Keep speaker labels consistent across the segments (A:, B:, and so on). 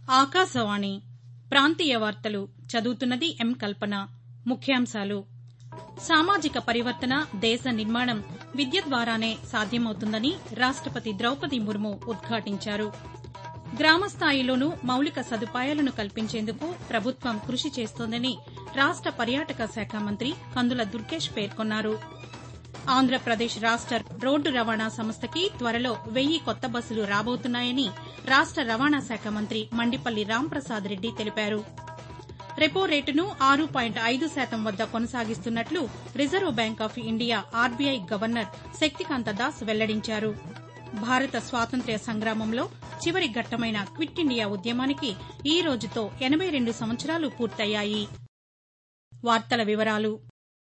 A: ఆకాశవాణి ప్రాంతీయ వార్తలు చదువుతున్నది ఎం కల్పన ముఖ్యాంశాలు సామాజిక పరివర్తన దేశ నిర్మాణం విద్య ద్వారానే సాధ్యమవుతుందని రాష్టపతి ద్రౌపది ముర్ము ఉద్ఘాటించారు గ్రామ స్థాయిలోనూ మౌలిక సదుపాయాలను కల్పించేందుకు ప్రభుత్వం కృషి చేస్తోందని రాష్ట పర్యాటక శాఖ మంత్రి కందుల దుర్గేష్ పేర్కొన్నారు ఆంధ్రప్రదేశ్ రాష్ట రోడ్డు రవాణా సంస్థకి త్వరలో వెయ్యి కొత్త బస్సులు రాబోతున్నాయని రాష్ట రవాణా శాఖ మంత్రి మండిపల్లి రాంప్రసాద్ రెడ్డి తెలిపారు రెపో రేటును ఆరు పాయింట్ ఐదు శాతం వద్ద కొనసాగిస్తున్నట్లు Reserve Bank of India RBI governor Shaktikanta Das వెల్లడించారు భారత స్వాతంత్ర్య సంగ్రామంలో చివరి ఘట్టమైన క్విట్ ఇండియా ఉద్యమానికి ఈ రోజుతో ఎనబై రెండు సంవత్సరాలు పూర్తయ్యాయి వార్తల వివరాలు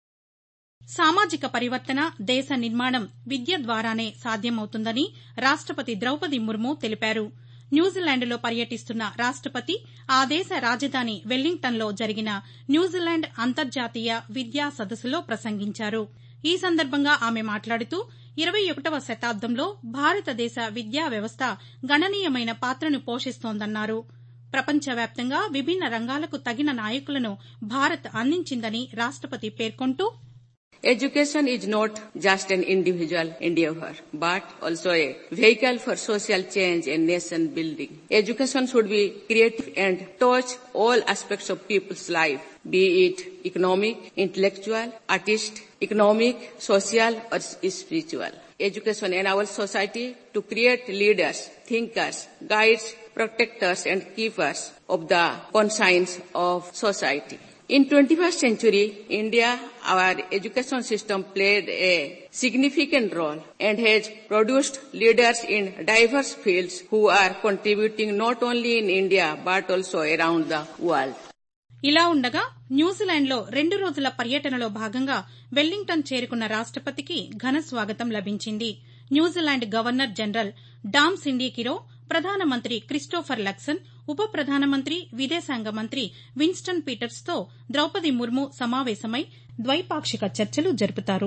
A: సామాజిక పరివర్తన దేశ నిర్మాణం విద్య ద్వారానే సాధ్యమవుతుందని రాష్టపతి ద్రౌపది ముర్ము తెలిపారు న్యూజిలాండ్లో పర్యటిస్తున్న రాష్టపతి ఆ దేశ రాజధాని వెల్లింగ్టన్లో జరిగిన న్యూజిలాండ్ అంతర్జాతీయ విద్యా సదస్సులో ప్రసంగించారు ఈ సందర్భంగా ఆమె మాట్లాడుతూ ఇరవై ఒకటవ శతాబ్దంలో భారతదేశ విద్యా వ్యవస్థ గణనీయమైన పాత్రను పోషిస్తోందన్నారు ప్రపంచవ్యాప్తంగా విభిన్న రంగాలకు తగిన నాయకులను భారత్ అందించిందని రాష్టపతి పేర్కొంటూ
B: Education is not just an individual endeavor, but also a vehicle for social change and nation building. Education should be creative and touch all aspects of people's life, be it economic, intellectual, artist, economic, social, or spiritual. Education enables society to create leaders, thinkers, guides, protectors, and keepers of the conscience of society. In 21st century India, our education system played a significant role and has produced leaders in diverse fields who are contributing not only in India but also around the world.
A: ఇలా ఉండగా న్యూజిలాండ్లో రెండు రోజుల పర్యటనలో భాగంగా Wellington చేరుకున్న రాష్టపతికి ఘన స్వాగతం లభించింది New Zealand governor general Dame Cindy Kiro ప్రధానమంత్రి క్రిస్టోఫర్ లక్సన్ ఉప ప్రధానమంత్రి విదేశాంగ మంత్రి విన్స్టన్ పీటర్స్తో ద్రౌపది ముర్ము సమావేశమై ద్వైపాక్షిక చర్చలు జరుపుతారు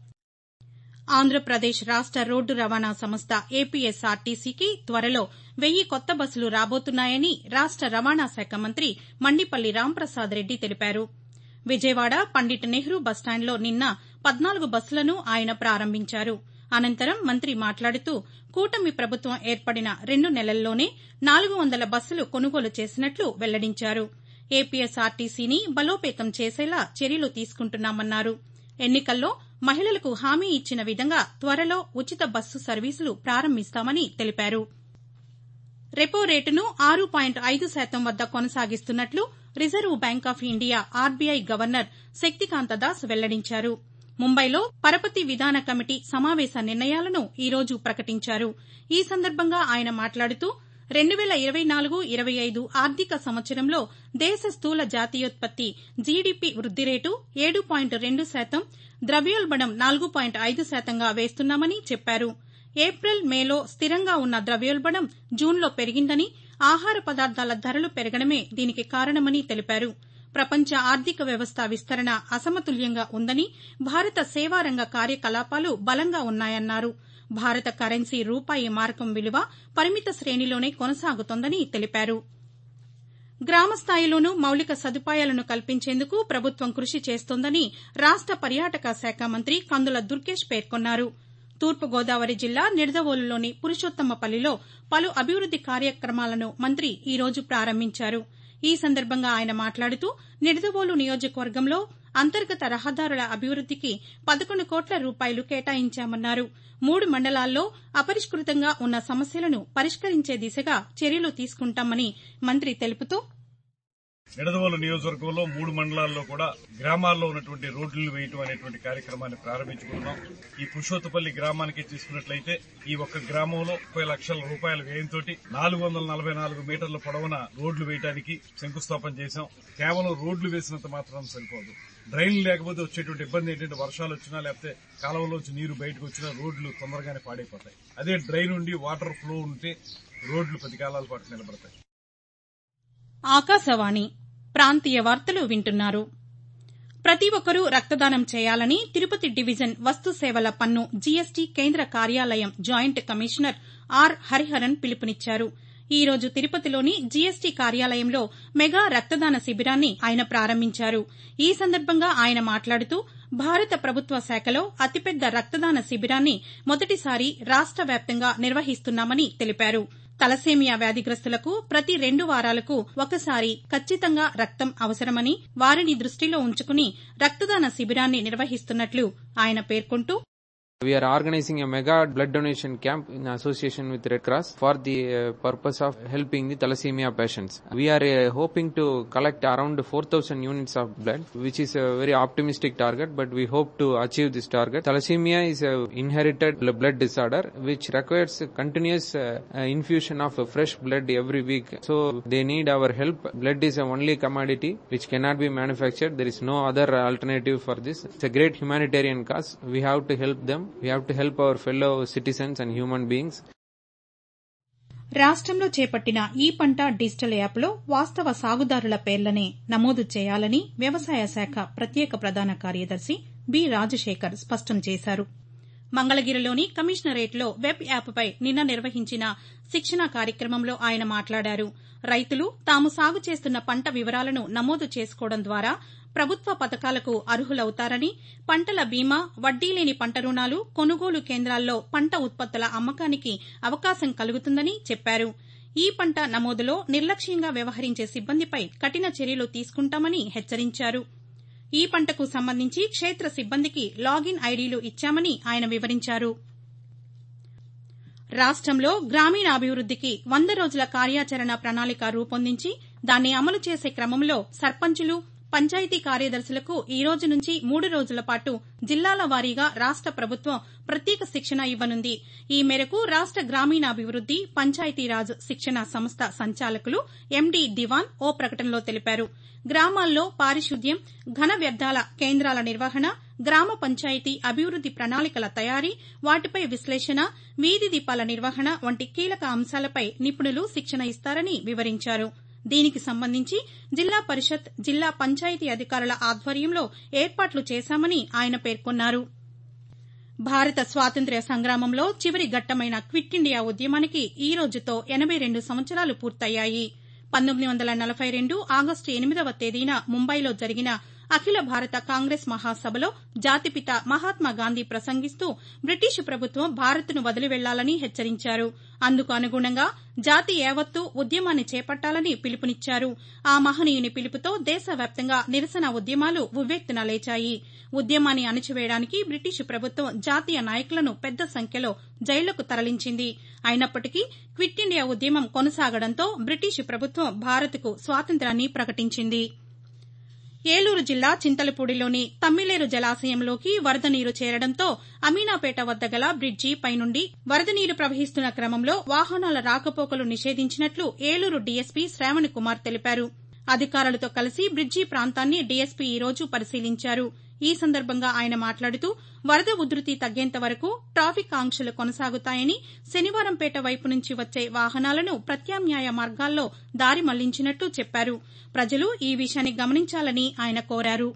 A: ఆంధ్రప్రదేశ్ రాష్ట రోడ్డు రవాణా సంస్థ ఏపీఎస్ఆర్టీసీకి త్వరలో వెయ్యి కొత్త బస్సులు రాబోతున్నాయని రాష్ట రవాణా శాఖ మంత్రి మండిపల్లి రాంప్రసాద్ రెడ్డి తెలిపారు విజయవాడ పండిట్ నెహ్రూ బస్టాండ్లో నిన్న పద్నాలుగు బస్సులను ఆయన ప్రారంభించారు అనంతరం మంత్రి మాట్లాడుతూ కూటమి ప్రభుత్వం ఏర్పడిన రెండు నెలల్లోనే నాలుగు వందల బస్సులు కొనుగోలు చేసినట్లు వెల్లడించారు ఏపీఎస్ఆర్టీసీని బలోపేతం చేసేలా చర్యలు తీసుకుంటున్నామన్నారు ఎన్నికల్లో మహిళలకు హామీ ఇచ్చిన విధంగా త్వరలో ఉచిత బస్సు సర్వీసులు ప్రారంభిస్తామని తెలిపారు రెపో రేటును ఆరు పాయింట్ ఐదు శాతం వద్ద కొనసాగిస్తున్నట్లు Reserve Bank of India RBI governor Shaktikanta Das వెల్లడించారు ముంబైలో పరపతి విధాన కమిటీ సమావేశ నిర్ణయాలను ఈ రోజు ప్రకటించారు ఈ సందర్భంగా ఆయన మాట్లాడుతూ రెండు వేల ఇరవై నాలుగు ఇరవై ఐదు ఆర్థిక సంవత్సరంలో దేశ స్థూల జాతీయోత్పత్తి జీడీపీ వృద్ది రేటు ఏడు పాయింట్ రెండు శాతం ద్రవ్యోల్బణం నాలుగు పాయింట్ ఐదు శాతంగా వేస్తున్నామని చెప్పారు ఏప్రిల్ మేలో స్థిరంగా ఉన్న ద్రవ్యోల్బణం జూన్లో పెరిగిందని ఆహార పదార్థాల ధరలు పెరగడమే దీనికి కారణమని తెలిపారు ప్రపంచ ఆర్థిక వ్యవస్థ విస్తరణ అసమతుల్యంగా ఉందని భారత సేవారంగ కార్యకలాపాలు బలంగా ఉన్నాయన్నారు భారత కరెన్సీ రూపాయి మారకం విలువ పరిమిత శ్రేణిలోనే కొనసాగుతోందని తెలిపారు గ్రామ స్థాయిలోనూ మౌలిక సదుపాయాలను కల్పించేందుకు ప్రభుత్వం కృషి చేస్తోందని రాష్ట పర్యాటక శాఖ మంత్రి కందుల దుర్గేష్ పేర్కొన్నారు తూర్పుగోదావరి జిల్లా నిడదవోలులోని పురుషోత్తమపల్లిలో పలు అభివృద్ది కార్యక్రమాలను మంత్రి ఈ రోజు ప్రారంభించారు ఈ సందర్భంగా ఆయన మాట్లాడుతూ నిడదవోలు నియోజకవర్గంలో అంతర్గత రహదారుల అభివృద్దికి పదకొండు కోట్ల రూపాయలు కేటాయించామన్నారు మూడు మండలాల్లో అపరిష్కృతంగా ఉన్న సమస్యలను పరిష్కరించే దిశగా చర్యలు తీసుకుంటామని మంత్రి తెలుపుతూ
C: నిడదవోలు నియోజకవర్గంలో మూడు మండలాల్లో కూడా గ్రామాల్లో ఉన్నటువంటి రోడ్లు వేయటం అనేటువంటి కార్యక్రమాన్ని ప్రారంభించుకున్నాం ఈ పురుషోత్తపల్లి గ్రామానికి తీసుకున్నట్లయితే ఈ ఒక్క గ్రామంలో ముప్పై లక్షల రూపాయల వ్యయంతో నాలుగు వందల నలభై నాలుగు మీటర్ల పొడవున రోడ్లు వేయడానికి శంకుస్థాపన చేశాం కేవలం రోడ్లు వేసినంత మాత్రం సరిపోదు డ్రైన్లు లేకపోతే వచ్చేటువంటి ఇబ్బంది ఏంటంటే వర్షాలు వచ్చినా లేకపోతే కాలువలోంచి నీరు బయటకు వచ్చినా రోడ్లు తొందరగానే పాడైపోతాయి అదే డ్రైన్ ఉండి వాటర్ ఫ్లో ఉంటే రోడ్లు పది కాలాల పాటు నిలబడతాయి
A: ఆకాశవాణి ప్రాంతీయ వార్తలు వింటున్నారు ప్రతి ఒక్కరూ రక్తదానం చేయాలని తిరుపతి డివిజన్ వస్తు సేవల పన్ను జీఎస్టీ కేంద్ర కార్యాలయం జాయింట్ కమిషనర్ ఆర్ హరిహరన్ పిలుపునిచ్చారు ఈ రోజు తిరుపతిలోని జీఎస్టీ కార్యాలయంలో మెగా రక్తదాన శిబిరాన్ని ఆయన ప్రారంభించారు ఈ సందర్భంగా ఆయన మాట్లాడుతూ భారత ప్రభుత్వ శాఖలో అతిపెద్ద రక్తదాన శిబిరాన్ని మొదటిసారి రాష్ట వ్యాప్తంగా నిర్వహిస్తున్నామని తెలిపారు తలసేమియా వ్యాధిగ్రస్తులకు ప్రతి రెండు వారాలకు ఒకసారి ఖచ్చితంగా రక్తం అవసరమని వారిని దృష్టిలో ఉంచుకుని రక్తదాన శిబిరాన్ని నిర్వహిస్తున్నట్లు ఆయన పేర్కొంటూ
D: We are organizing a mega blood donation camp in association with Red Cross for the uh, purpose of helping the thalassemia patients. We are uh, hoping to collect around 4000 units of blood, which is a very optimistic target, but we hope to achieve this target. Thalassemia is a inherited blood disorder which requires continuous uh, infusion of fresh blood every week. So they need our help. Blood is a only commodity which cannot be manufactured. There is no other alternative for this. It's a great humanitarian cause. We have to help them. We have to help our fellow citizens and human beings.
A: రాష్టంలో చేపట్టిన ఈ పంట digital యాప్లో వాస్తవ సాగుదారుల పేర్లనే నమోదు చేయాలని వ్యవసాయ శాఖ ప్రత్యేక ప్రధాన కార్యదర్శి బి రాజశేఖర్ స్పష్టం చేశారు మంగళగిరిలోని కమిషనరేట్లో వెబ్ యాప్పై నిన్న నిర్వహించిన శిక్షణ కార్యక్రమంలో ఆయన మాట్లాడారు రైతులు తాము సాగు చేస్తున్న పంట వివరాలను నమోదు చేసుకోవడం ద్వారా ప్రభుత్వ పథకాలకు అర్హులవుతారని పంటల బీమా వడ్డీ లేని పంట రుణాలు కొనుగోలు కేంద్రాల్లో పంట ఉత్పత్తుల అమ్మకానికి అవకాశం కలుగుతుందని చెప్పారు ఈ పంట నమోదులో నిర్లక్ష్యంగా వ్యవహరించే సిబ్బందిపై కఠిన చర్యలు తీసుకుంటామని హెచ్చరించారు ఈ పంటకు సంబంధించి క్షేత్ర సిబ్బందికి లాగిన్ ఐడీలు ఇచ్చామని ఆయన వివరించారు రాష్టంలో గ్రామీణాభివృద్దికి వంద రోజుల కార్యాచరణ ప్రణాళిక రూపొందించి దాన్ని అమలు చేసే క్రమంలో సర్పంచులు పంచాయతీ కార్యదర్శులకు ఈ రోజు నుంచి మూడు రోజుల పాటు జిల్లాల వారీగా రాష్ట ప్రభుత్వం ప్రత్యేక శిక్షణ ఇవ్వనుంది ఈ మేరకు రాష్ట గ్రామీణాభివృద్ది పంచాయతీరాజ్ శిక్షణ సంస్థ సంచాలకులు ఎండీ దివాన్ ఓ ప్రకటనలో తెలిపారు గ్రామాల్లో పారిశుద్ధ్యం ఘన వ్యర్థాల కేంద్రాల నిర్వహణ గ్రామ పంచాయతీ అభివృద్ది ప్రణాళికల తయారీ వాటిపై విశ్లేషణ వీధి దీపాల నిర్వహణ వంటి కీలక అంశాలపై నిపుణులు శిక్షణ ఇస్తారని వివరించారు దీనికి సంబంధించి జిల్లా పరిషత్ జిల్లా పంచాయతీ అధికారుల ఆధ్వర్యంలో ఏర్పాట్లు చేశామని ఆయన పేర్కొన్నారు భారత స్వాతంత్ర్య సంగ్రామంలో చివరి ఘట్టమైన క్విట్ ఇండియా ఉద్యమానికి ఈ రోజుతో ఎనబై రెండు సంవత్సరాలు పూర్తయ్యాయి పంతొమ్మిది వందల నలభై రెండు ఆగస్టు ఎనిమిదవ తేదీన ముంబైలో జరిగిన అఖిల భారత కాంగ్రెస్ మహాసభలో జాతిపిత మహాత్మాగాంధీ ప్రసంగిస్తూ బ్రిటిష్ ప్రభుత్వం భారత్ను వదిలి వెళ్లాలని హెచ్చరించారు అందుకు అనుగుణంగా జాతి యావత్తు ఉద్యమాన్ని చేపట్టాలని పిలుపునిచ్చారు ఆ మహనీయుని పిలుపుతో దేశవ్యాప్తంగా నిరసన ఉద్యమాలు ఉవ్వెత్తున లేచాయి ఉద్యమాన్ని అణచివేయడానికి బ్రిటిష్ ప్రభుత్వం జాతీయ నాయకులను పెద్ద సంఖ్యలో జైళ్లకు తరలించింది అయినప్పటికీ క్విట్ ఇండియా ఉద్యమం కొనసాగడంతో బ్రిటిష్ ప్రభుత్వం భారత్కు స్వాతంత్ర్యాన్ని ప్రకటించింది ఏలూరు జిల్లా చింతలపూడిలోని తమ్మిలేరు జలాశయంలోకి వరద నీరు చేరడంతో అమీనాపేట వద్ద గల బ్రిడ్జి పైనుండి వరద నీరు ప్రవహిస్తున్న క్రమంలో వాహనాల రాకపోకలు నిషేధించినట్లు ఏలూరు డీఎస్పీ శ్రావణ్ కుమార్ తెలిపారు అధికారులతో కలిసి బ్రిడ్జి ప్రాంతాన్ని డీఎస్పీ ఈ రోజు పరిశీలించారు ఈ సందర్భంగా ఆయన మాట్లాడుతూ వరద ఉధృతి తగ్గేంత వరకు ట్రాఫిక్ ఆంక్షలు కొనసాగుతాయని శనివారంపేట వైపు నుంచి వచ్చే వాహనాలను ప్రత్యామ్నాయ మార్గాల్లో దారి మళ్లించినట్లు చెప్పారు ప్రజలు ఈ విషయాన్ని గమనించాలని ఆయన కోరారు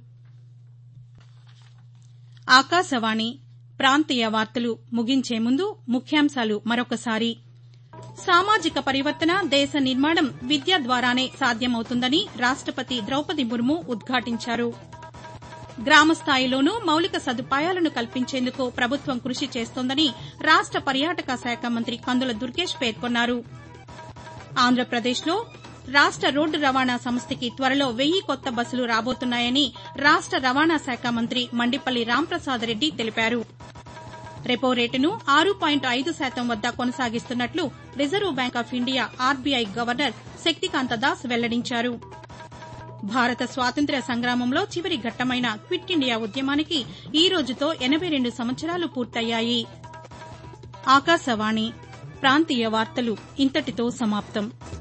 A: ఆకాశవాణి ప్రాంతీయ వార్తలు ముగించే ముందు ముఖ్యాంశాలు మరొకసారి సామాజిక పరివర్తన దేశ నిర్మాణం విద్య ద్వారానే సాధ్యమవుతుందని రాష్టపతి ద్రౌపది ముర్ము ఉద్ఘాటించారు గ్రామ స్థాయిలోనూ మౌలిక సదుపాయాలను కల్పించేందుకు ప్రభుత్వం కృషి చేస్తోందని రాష్ట పర్యాటక శాఖ మంత్రి కందుల దుర్గేష్ పేర్కొన్నారు ఆంధ్రప్రదేశ్లో రాష్ట రోడ్డు రవాణా సంస్థకి త్వరలో వెయ్యి కొత్త బస్సులు రాబోతున్నాయని రాష్ట రవాణా శాఖ మంత్రి మండిపల్లి రాంప్రసాద్ రెడ్డి తెలిపారు రెపో రేటును ఆరు పాయింట్ ఐదు శాతం వద్ద కొనసాగిస్తున్నట్లు Reserve Bank of India RBI governor Shaktikanta Das వెల్లడించారు భారత స్వాతంత్ర్య సంగ్రామంలో చివరి ఘట్టమైన క్విట్ ఇండియా ఉద్యమానికి ఈ రోజుతో ఎనబై రెండు సంవత్సరాలు పూర్తయ్యాయి ఆకాశవాణి ప్రాంతీయ వార్తలు ఇంతటితో సమాప్తం